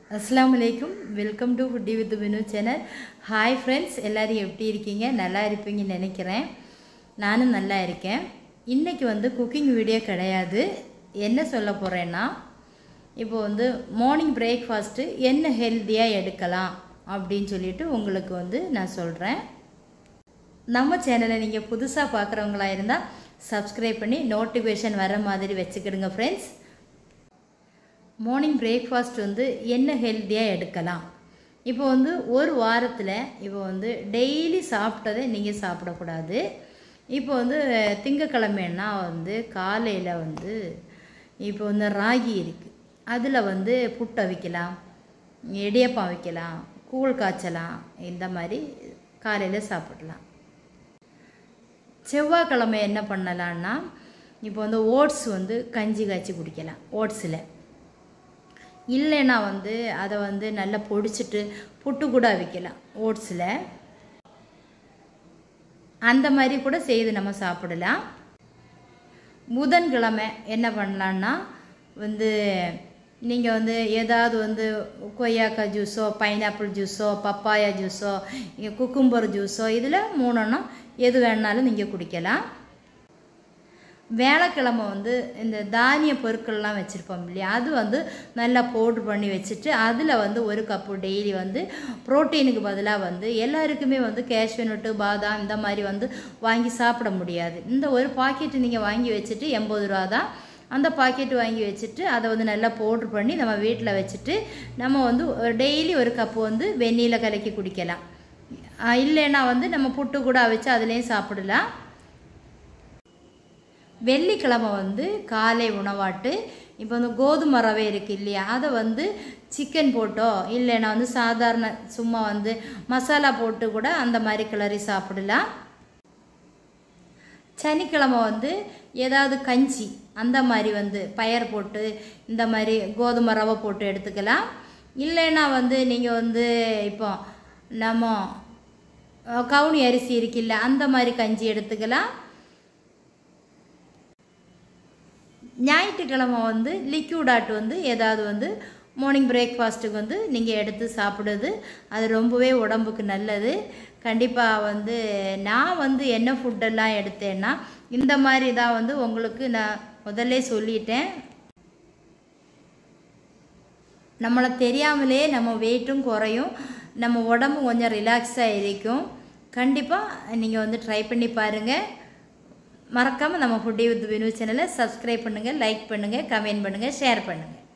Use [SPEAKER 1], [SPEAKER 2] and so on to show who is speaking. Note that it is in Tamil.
[SPEAKER 1] அஸ்ஸலாமு அலைக்கும் welcome to foodie with Vinu channel hi friends எல்லோரும் எப்படி இருக்கீங்க நல்லா இருப்பீங்கன்னு நினைக்கிறேன் நானும் நல்லா இருக்கேன் இன்றைக்கி வந்து குக்கிங் வீடியோ கிடையாது என்ன சொல்ல போகிறேன்னா இப்போ வந்து மார்னிங் பிரேக்ஃபாஸ்ட்டு என்ன ஹெல்த்தியாக எடுக்கலாம் அப்படின்னு சொல்லிட்டு உங்களுக்கு வந்து நான் சொல்கிறேன் நம்ம சேனலை நீங்கள் புதுசாக பார்க்குறவங்களா இருந்தால் சப்ஸ்கிரைப் பண்ணி நோட்டிஃபிகேஷன் வர மாதிரி வச்சுக்கிடுங்க ஃப்ரெண்ட்ஸ் மார்னிங் பிரேக்ஃபாஸ்ட் வந்து என்ன ஹெல்த்தியாக எடுக்கலாம் இப்போ வந்து ஒரு வாரத்தில் இப்போ வந்து டெய்லி சாப்பிட்டதை நீங்கள் சாப்பிடக்கூடாது இப்போ வந்து திங்கக்கிழமைன்னா வந்து காலையில் வந்து இப்போ வந்து ராகி இருக்குது அதில் வந்து புட்டை வைக்கலாம் இடியப்பம் வைக்கலாம் கூழ் காய்ச்சலாம் இந்த மாதிரி காலையில் சாப்பிடலாம் செவ்வாய்க்கிழமை என்ன பண்ணலான்னா இப்போ வந்து ஓட்ஸ் வந்து கஞ்சி காய்ச்சி குடிக்கலாம் ஓட்ஸில் இல்லைன்னா வந்து அதை வந்து நல்லா பொடிச்சிட்டு புட்டு கூட வைக்கலாம் ஓட்ஸில் அந்த மாதிரி கூட செய்து நம்ம சாப்பிடலாம் புதன்கிழமை என்ன பண்ணலான்னா வந்து நீங்கள் வந்து ஏதாவது வந்து கொய்யாக்காய் ஜூஸோ பைனாப்பிள் ஜூஸோ பப்பாயா ஜூஸோ குக்கும்பர் ஜூஸோ இதில் மூணுன்னா எது வேணாலும் நீங்கள் குடிக்கலாம் வேலைக்கிழமை வந்து இந்த தானிய பொருட்கள்லாம் வச்சுருப்போம் இல்லையா அது வந்து நல்லா பவுட்ரு பண்ணி வச்சுட்டு அதில் வந்து ஒரு கப்பு டெய்லி வந்து ப்ரோட்டீனுக்கு பதிலாக வந்து எல்லாருக்குமே வந்து கேஷ்யூநட்டு பாதாம் இந்த மாதிரி வந்து வாங்கி சாப்பிட முடியாது இந்த ஒரு பாக்கெட்டு நீங்கள் வாங்கி வச்சுட்டு எண்பது ரூபா தான் அந்த பாக்கெட் வாங்கி வச்சுட்டு அதை வந்து நல்லா பவுட்ரு பண்ணி நம்ம வீட்டில் வச்சுட்டு நம்ம வந்து டெய்லி ஒரு கப்பு வந்து வெந்நீரில் கலக்கி குடிக்கலாம் இல்லைன்னா வந்து நம்ம புட்டு கூட வச்சு அதுலேயும் சாப்பிடலாம் வெள்ளிக்கிழமை வந்து காலை உணவாட்டு இப்போ வந்து கோதுமை ரவை இருக்குது இல்லையா அதை வந்து சிக்கன் போட்டோ இல்லைன்னா வந்து சாதாரண சும்மா வந்து மசாலா போட்டு கூட அந்த மாதிரி கிளறி சாப்பிடலாம் சனிக்கிழமை வந்து ஏதாவது கஞ்சி அந்த மாதிரி வந்து பயர் போட்டு இந்த மாதிரி கோதுமை ரவை போட்டு எடுத்துக்கலாம் இல்லைன்னா வந்து நீங்கள் வந்து இப்போ நம்ம கவுனி அரிசி இருக்குல்ல அந்த மாதிரி கஞ்சி எடுத்துக்கலாம் ஞாயிற்றுக்கிழமை வந்து லிக்யூடாட் வந்து ஏதாவது வந்து மார்னிங் பிரேக்ஃபாஸ்ட்டுக்கு வந்து நீங்கள் எடுத்து சாப்பிடுது அது ரொம்பவே உடம்புக்கு நல்லது கண்டிப்பாக வந்து நான் வந்து என்ன ஃபுட்டெல்லாம் எடுத்தேன்னா இந்த மாதிரி தான் வந்து உங்களுக்கு நான் முதல்ல சொல்லிட்டேன் நம்மளை தெரியாமலே நம்ம வெயிட்டும் குறையும் நம்ம உடம்பு கொஞ்சம் ரிலாக்ஸாக இருக்கும் கண்டிப்பாக நீங்கள் வந்து ட்ரை பண்ணி பாருங்கள் மறக்காமல் நம்ம ஃபுட்டி வித் வினு சேனலை சப்ஸ்கிரைப் பண்ணுங்கள் லைக் பண்ணுங்கள் கமெண்ட் பண்ணுங்கள் ஷேர் பண்ணுங்கள்